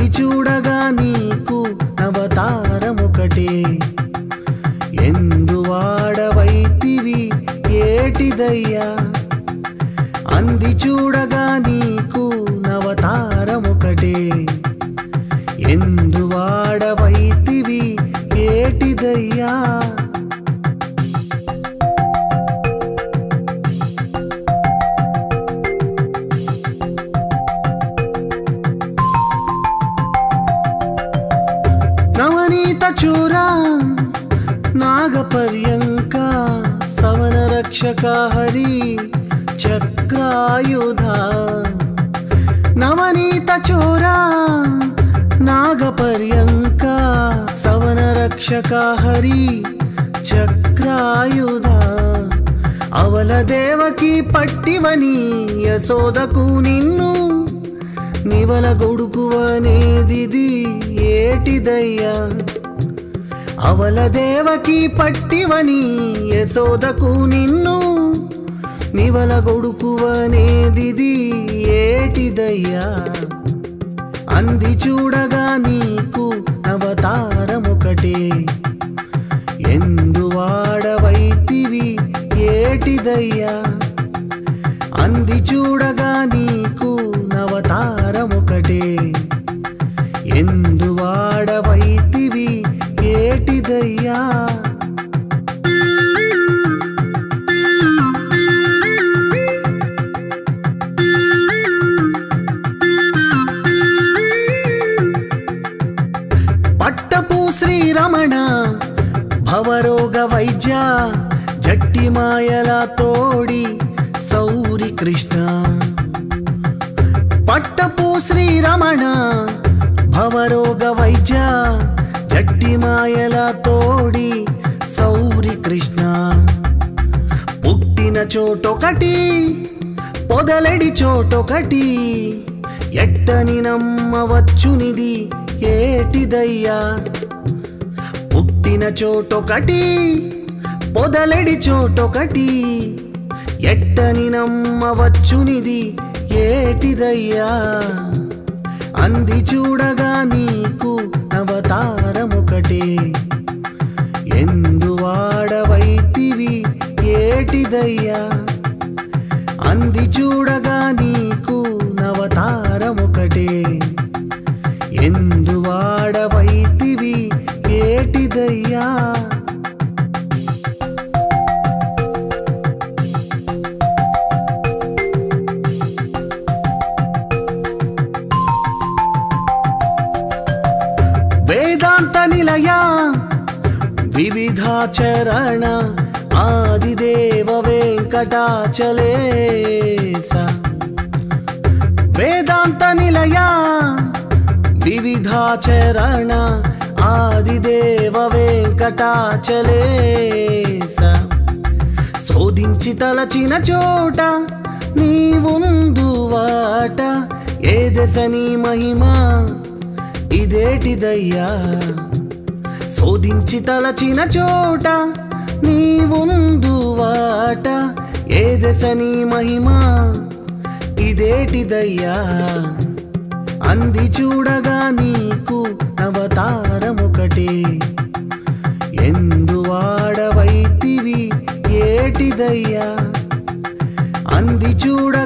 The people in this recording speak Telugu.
చూడగా నీకు అవతారమొకటే ఎందు వాడవైతివి ఏటిదయ్యా అంది చూడగా నీకు నవతారమొకటే ఎందు వాడవైతివి ఏటిదయ్యా నవనీత చూరా నాగపర్యంక సవన రక్షక హరి చక్రాయుధ నవనీత చోరా నాగపర్యంక సవన రక్షక హరి చక్రాయుధ అవల దేవకి పట్టివని యశోదకు నిన్ను నివల గొడుకువనేదిది ఏటిదయ్యా అవల దేవకి పట్టివని యశోదకు నిన్ను నివల గొడుకువనేదిది ఏటిదయ్యా అంది చూడగా నీకు అవతారమొకటే ఎందు వాడవైతివి ఏటిదయ్యా అంది చూడగా నీకు నవతారమొకటే ఎందు వాడవైతివి ఏటిదయ్యా పట్టపు శ్రీరమణ భవరోగ వైద్య జట్టి మాయల తోడి సౌరి కృష్ణ పట్టపు శ్రీరమణ భవరోగ వైద్య జట్టి మాయల తోడి సౌరి కృష్ణ పుట్టిన చోటొకటి పొదలెడి చోటొకటి ఎట్టని నమ్మవచ్చునిది ఏటిదయ్యా పుట్టిన చోటొకటి పొదలెడి చోటొకటి ఎట్టని నమ్మవచ్చునిది ఏటిదయ్యా అంది చూడగా నీకు అవతారమొకటే ఎందు వాడవైతివి ఏటిదయ్యా అంది చూడగా నీకు నవతారమొకటే ఎందు వాడవైతివి ఏటిదయ్యా వేదాంత నిలయ వివిధాచరణ ఆదిదేవ వెంకటాచలేస వేదాంత నిలయ వివిధాచరణ ఆదిదేవ వెంకటాచలేస శోధించి తలచిన చోట నీవుందు వాట ఏ దశ నీ మహిమ ఇదేటిదయ్యా శోధించి తలచిన చోట నీవుందు వాట ఏ దశ నీ మహిమ ఇదేటిదయ్యా అంది చూడగా నీకు అవతారమొకటే ఎందు వాడవైతివి ఏటిదయ్యా అంది చూడ